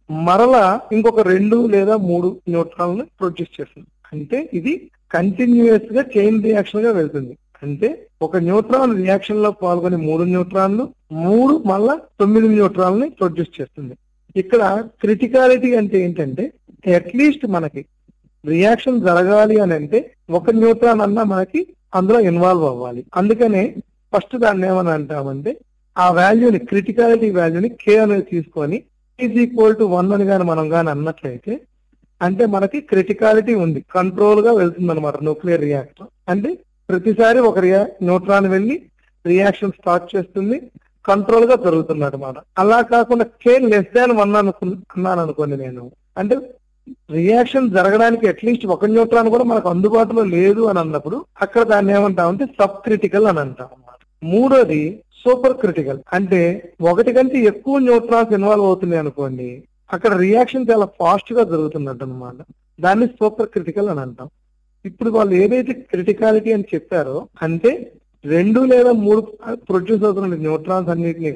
మరలా ఇంకొక రెండు లేదా మూడు న్యూట్రాన్లను ప్రొడ్యూస్ చేస్తుంది అంటే ఇది కంటిన్యూస్ గా చైన్ రియాక్షన్ గా వెళ్తుంది అంటే ఒక న్యూట్రాన్ రియాక్షన్ లో పాల్గొనే మూడు న్యూట్రాన్లు మూడు మళ్ళా తొమ్మిది న్యూట్రాన్ ప్రొడ్యూస్ చేస్తుంది ఇక్కడ క్రిటికాలిటీ అంటే ఏంటంటే అట్లీస్ట్ మనకి రియాక్షన్ జరగాలి అని అంటే ఒక న్యూట్రాన్ అన్నా మనకి అందులో ఇన్వాల్వ్ అవ్వాలి అందుకనే ఫస్ట్ దాన్ని ఏమని అంటామంటే ఆ వాల్యూని క్రిటికాలిటీ వాల్యూని కే అనేది తీసుకొని ఈజ్ ఈక్వల్ టు వన్ అని కానీ మనం కానీ అన్నట్లయితే అంటే మనకి క్రిటికాలిటీ ఉంది కంట్రోల్ గా వెళ్తుంది అనమాట న్యూక్లియర్ రియాక్టర్ అంటే ప్రతిసారి ఒక రియా న్యూట్రాన్ వెళ్ళి రియాక్షన్ స్టార్ట్ చేస్తుంది కంట్రోల్ గా జరుగుతుంది అనమాట అలా కాకుండా కే లెస్ దాన్ వన్ అనుకు అన్నాను అనుకోండి నేను అంటే రియాక్షన్ జరగడానికి అట్లీస్ట్ ఒక న్యూట్రాన్ కూడా మనకు అందుబాటులో లేదు అని అన్నప్పుడు అక్కడ దాన్ని ఏమంటామంటే సబ్ క్రిటికల్ అని అంటాం అన్నమాట మూడోది సూపర్ క్రిటికల్ అంటే ఒకటి కంటే ఎక్కువ న్యూట్రాన్స్ ఇన్వాల్వ్ అవుతున్నాయి అనుకోండి అక్కడ రియాక్షన్ చాలా ఫాస్ట్ గా జరుగుతున్నట్టు అనమాట దాన్ని సూపర్ క్రిటికల్ అని అంటాం ఇప్పుడు వాళ్ళు ఏదైతే క్రిటికాలిటీ అని చెప్పారో అంటే రెండు లేదా మూడు ప్రొడ్యూస్ అవుతున్న న్యూట్రాన్స్ అన్నిటిని